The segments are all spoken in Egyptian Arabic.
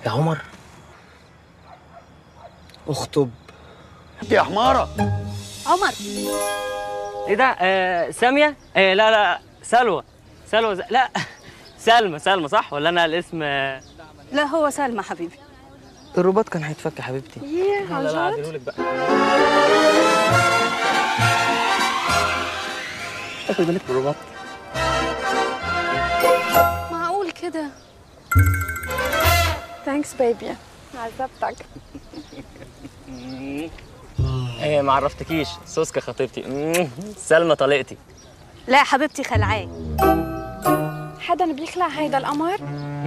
يا عمر اخطب يا حماره عمر ايه ده آه ساميه آه لا لا سلوى سلوى ز... لا سلمى سلمى صح ولا انا الاسم آه... لا هو سلمى حبيبي الرباط كان هيتفك يا حبيبتي ياه لا لا لا عدلهولك بقى مش تاخد بالك من الرباط معقول كده ثانكس بيبي عذبتك ايه ما عرفتكيش سوسكا خطيبتي مم، سلمى طليقتي لا حبيبتي خلعاه حدا بيخلع هيدا القمر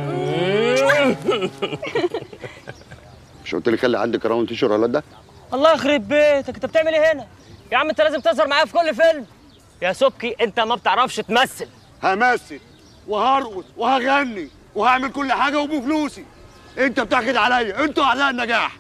مش قلت لي خلي عندك راوند تيشر ولا ده الله يخرب بيتك انت بتعمل ايه هنا يا عم انت لازم تظهر معايا في كل فيلم يا سبكي انت ما بتعرفش تمثل همثل وهرقص وهغني وهعمل كل حاجه وبفلوسي انت بتحقد عليا انتوا اعداء النجاح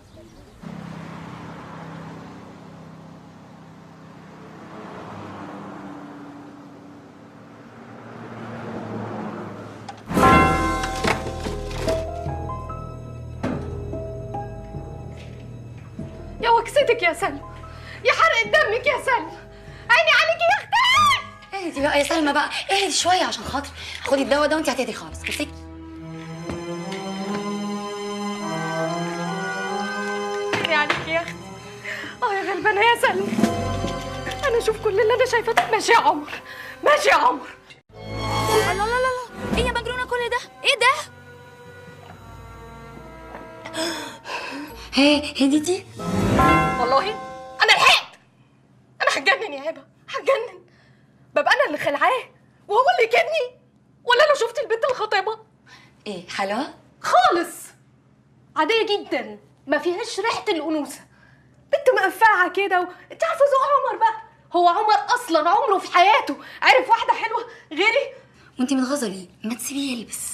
يا وكستك يا سلمى يا حرقة دمك يا سلمى عيني عليكي يا اختي اهدي بقى يا سلمى بقى اهدي شويه عشان خاطر خدي الدواء ده وانت هتهدي خالص امسكي عيني عليكي يا اختي اه يا غلبانة يا سلمى انا اشوف كل اللي انا شايفاه ماشي يا عمر ماشي يا عمر لا لا لا لا ايه يا مجنونه كل ده ايه ده هي هديتي والله انا لحقت انا هتجنن يا هبه هتجنن ببقى انا اللي خلعاه وهو اللي كدني ولا انا شفت البنت الخطيبه ايه حلوه خالص عاديه جدا ما فيهاش ريحه الانوثه بنت مقفعه كده و... انت عارفه ذوق عمر بقى هو عمر اصلا عمره في حياته عرف واحده حلوه غيري وانت متغاظه ليه ما تسيبيه يلبس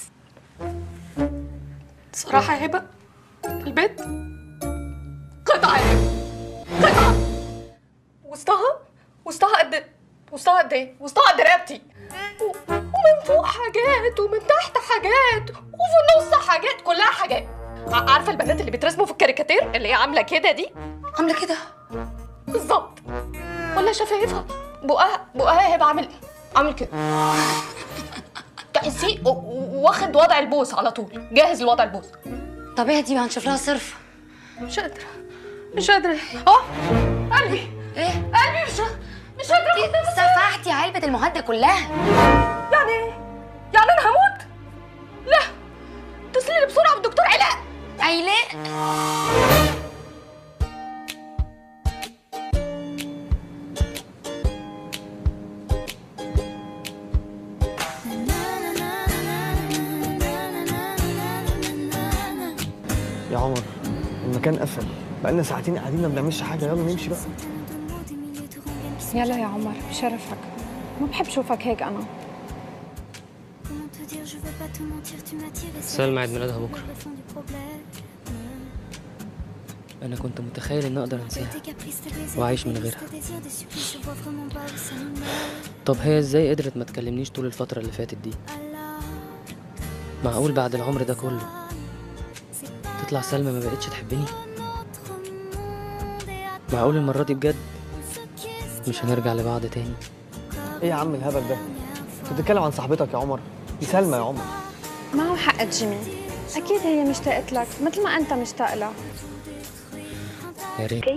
صراحه يا هبه البنت قطعه يا هبه قطعه وسطها وسطها قد وسطها قد ايه وسطها قد رقبتي و- ومن فوق حاجات ومن تحت حاجات وفي النص حاجات كلها حاجات ع- عارفه البنات اللي بيترسموا في الكاريكاتير اللي هي عامله كده دي عامله كده بالظبط ولا شفايفها بقها بقها هيبقى عامل عامل كده تحسيه و- و- واخد وضع البوس على طول جاهز لوضع البوس طب اهدي بقى هنشوف لها صرف مش قادرة مش قادرة اه قلبي ايه قلبي مش مش قادرة اخد نفسي سفحتي علبه المهدئ كلها يعني ايه؟ يعني انا هموت؟ لا اتصلي لي بسرعة بالدكتور علاء ايلاء يا عمر المكان قفل بقالنا ساعتين قاعدين ما بنعملش حاجه يلا نمشي بقى يلا يا عمر بشرفك ما بحب اشوفك هيك انا سلمى عيد ميلادها بكره انا كنت متخيل اني اقدر انساها واعيش من غيرها طب هي ازاي قدرت ما تكلمنيش طول الفتره اللي فاتت دي معقول بعد العمر ده كله تطلع سلمى ما بقتش تحبني معقول المره دي بجد مش هنرجع لبعض تاني ايه يا عم الهبل ده انت بتتكلم عن صاحبتك يا عمر دي سلمى يا عمر معه حق جيمي اكيد هي مشتاقت لك مثل ما انت مشتاق لها يا ريت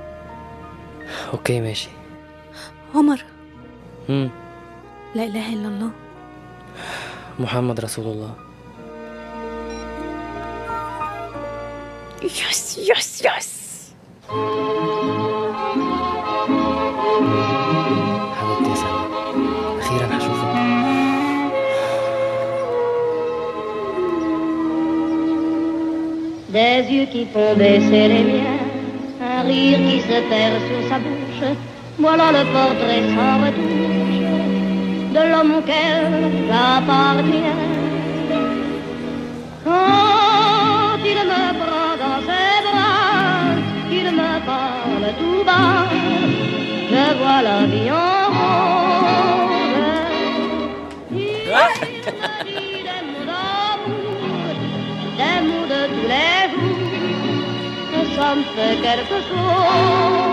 اوكي ماشي عمر امم لا اله الا الله محمد رسول الله يس يس يس حبيبتي يا سلمى اخيرا هشوفك Des yeux qui font baisser les miens, un rire qui se perd sur sa bouche. Voilà le portrait sans retouche de l'homme auquel j'appartiens. Quand il me prend dans ses bras, qu'il me parle tout bas, je vois la vie en rose. Il me dit des mots d'amour, des l'amour de tous les jours, ça me fait quelque chose.